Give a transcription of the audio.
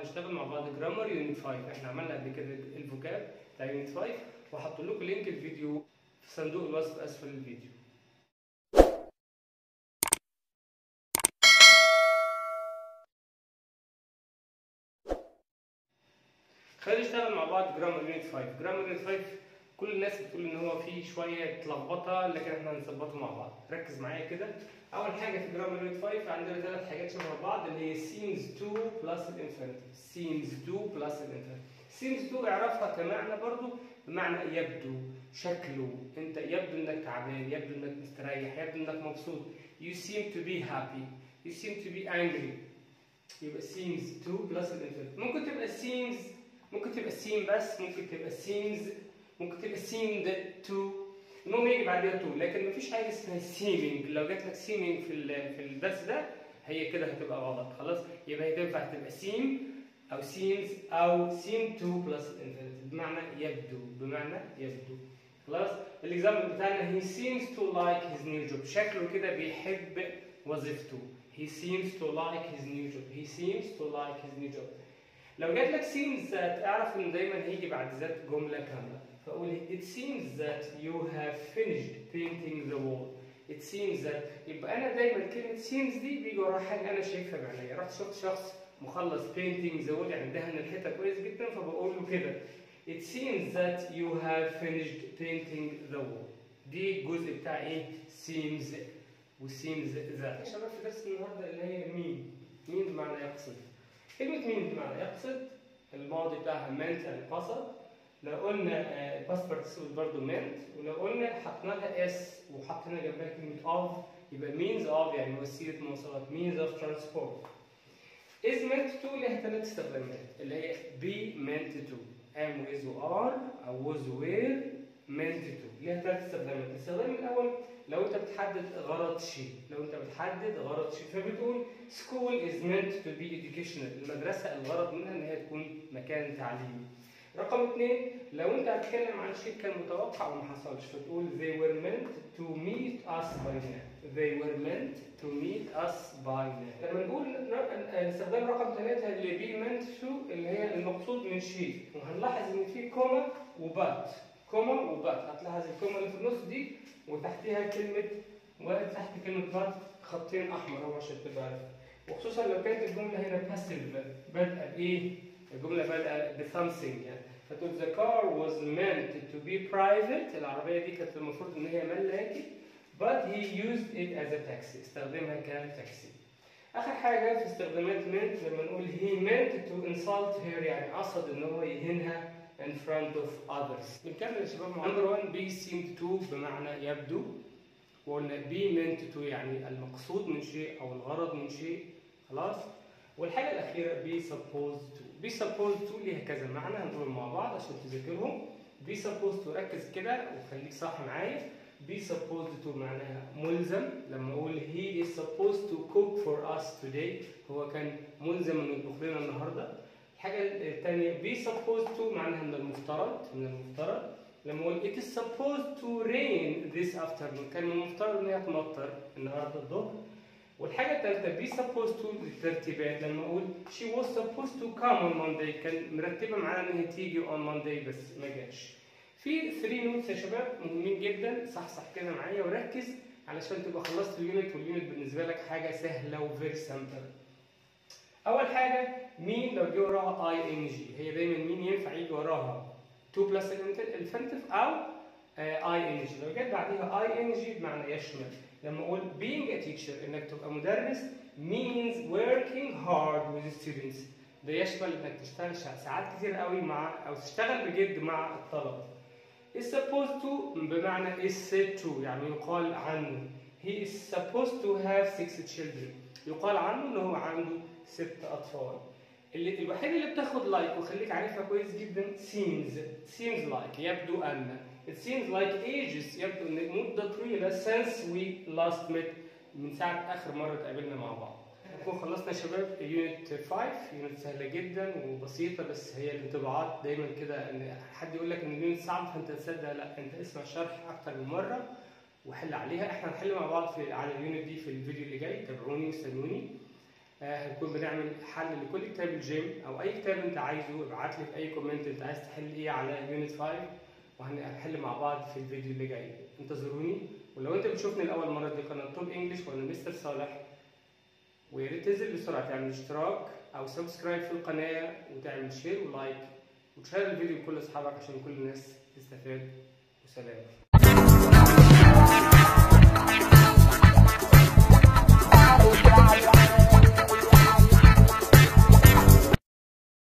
نشتغل مع بعض جرامر يونت 5 احنا عملنا قبل كده الفوكاب بتاع يونت 5 وهحط لكم لينك الفيديو في صندوق الوصف اسفل الفيديو خلينا نشتغل مع بعض جرامر يونت 5 جرامر يونت 5 كل الناس بتقول ان هو فيه شويه لخبطه لكن احنا هنظبطه مع بعض ركز معايا كده اول حاجه في جرامر يونت 5 عندنا ثلاث حاجات شبه بعض اللي هي سينز 2 بلس الانفينيتيف سينز 2 بلس الانفينيتيف سينز 2 اعرفها كمعنى برضو بمعنى يبدو شكله انت يبدو انك تعبان يبدو انك مستريح يبدو انك مبسوط you seem to be happy you seem to be angry يبقى seems 2 بلس الانفينيتيف ممكن تبقى seems ممكن تبقى seem بس ممكن تبقى seems ممكن تبقى seemed to المهم يجي بعدها to لكن مفيش حاجه اسمها seeming لو جات لك seeming في ال- في الدرس ده هي كده هتبقى غلط خلاص يبقى هي تنفع تبقى seem او seems او seem to plus infinitive بمعنى يبدو بمعنى يبدو خلاص الاكزامبل بتاعنا he seems to like his new job شكله كده بيحب وظيفته he seems to like his new job he seems to like his new job لو جات لك seems that اعرف ان دايما هيجي بعد ذات جمله كامله فاقول it seems that you have finished painting the wall it seems that يبقى انا دايما كلمه seems دي بيجي وراها حاجه انا شايفها بعينيا رحت شفت شخص مخلص painting the wall يعني دهن الحيطه كويس جدا فبقول له كده it seems that you have finished painting the wall دي الجزء بتاع ايه seems وseems that يا شباب في درس النهارده اللي هي مين مين بمعنى يقصد كلمة مين بمعنى يقصد الماضي بتاعها meant يعني قصد لو قلنا past participle برضه meant ولو قلنا حطينا لها اس وحطينا جنبها كلمة of يبقى means of يعني وسيلة مواصلات means of transport is meant to لها ثلاث استخدامات اللي هي be meant to am with و are أو was were meant to لها ثلاث استخدامات الاستخدام الأول لو أنت بتحدد غرض شيء لو أنت بتحدد غرض شيء فبتقول school is meant to be educational المدرسة الغرض منها إن هي تكون مكان تعليمي رقم اثنين لو انت هتتكلم عن شيء كان متوقع وما حصلش فتقول they were meant to meet us by now they were meant to meet us by now لما نقول استخدام رقم ثلاثة اللي be meant to اللي هي المقصود من شيء وهنلاحظ ان في كوما وبات كوما وبات هتلاحظ الكوما اللي في النص دي وتحتها كلمة وتحت كلمة بات خطين احمر اهو عشان تبقى عارف وخصوصا لو كانت الجملة هنا باسيف بادئة بايه؟ الجملة بادئة ب something يعني فتقول the car was meant to be private العربية دي كانت المفروض إن هي ملاكي but he used it as a taxi استخدمها كتاكسي آخر حاجة في استخدامات meant لما نقول he meant to insult her يعني قصد إن هو يهينها in front of others بنكمل يا شباب مع number one be seemed to بمعنى يبدو وقلنا be meant to يعني المقصود من شيء أو الغرض من شيء خلاص والحاجة الأخيرة be supposed to be supposed to ليها كذا معنى هنقولهم مع بعض عشان تذاكرهم be supposed to ركز كده وخليك صح معايا be supposed to معناها ملزم لما أقول he is supposed to cook for us today هو كان ملزم إنه يطبخ لنا النهاردة الحاجة الثانية be supposed to معناها من المفترض من المفترض لما أقول it is supposed to rain this afternoon كان من المفترض إن هي تمطر النهاردة الظهر والحاجة الثالثة be supposed to الترتيبات لما أقول she was supposed to come on Monday كان مرتبة معانا إن هي تيجي on Monday بس ما جاش. في 3 نوتس يا شباب مهمين جدا صحصح كده معايا وركز علشان تبقى خلصت اليونت واليونت بالنسبة لك حاجة سهلة وفيري سامبل. أول حاجة مين لو جه وراها اي ان جي هي دايما مين ينفع يجي وراها 2 بلس الانفينيتيف أو اي ان جي لو جت بعديها اي ان جي بمعنى يشمل لما اقول being a teacher انك تبقى مدرس means working hard with students ده يشمل انك تشتغل ساعات كتير قوي مع او تشتغل بجد مع الطلبه is supposed to بمعنى is said to يعني يقال عنه he is supposed to have six children يقال عنه ان هو عنده ست اطفال اللي الوحيد اللي بتاخد لايك like وخليك عارفها كويس جدا seems seems like يبدو ان It seems like ages يبدو ان مدة طويلة since we last met من ساعة آخر مرة اتقابلنا مع بعض. نكون خلصنا يا شباب يونت 5 يونت سهلة جدا وبسيطة بس هي الانطباعات دايما كده ان حد يقول لك ان اليونت صعب فانت تصدق لا انت اسمع شرح أكتر من مرة وحل عليها احنا هنحل مع بعض في على اليونت دي في الفيديو اللي جاي تابعوني واستنوني. آه، هنكون بنعمل حل لكل كتاب الجيم او اي كتاب انت عايزه ابعت لي في اي كومنت انت عايز تحل ايه على يونت 5 وهنحل مع بعض في الفيديو اللي جاي انتظروني ولو انت بتشوفني لاول مره دي قناه توب انجلش وانا مستر صالح ويا ريت تنزل بسرعه تعمل اشتراك او سبسكرايب في القناه وتعمل شير ولايك وتشير الفيديو لكل اصحابك عشان كل الناس تستفاد وسلام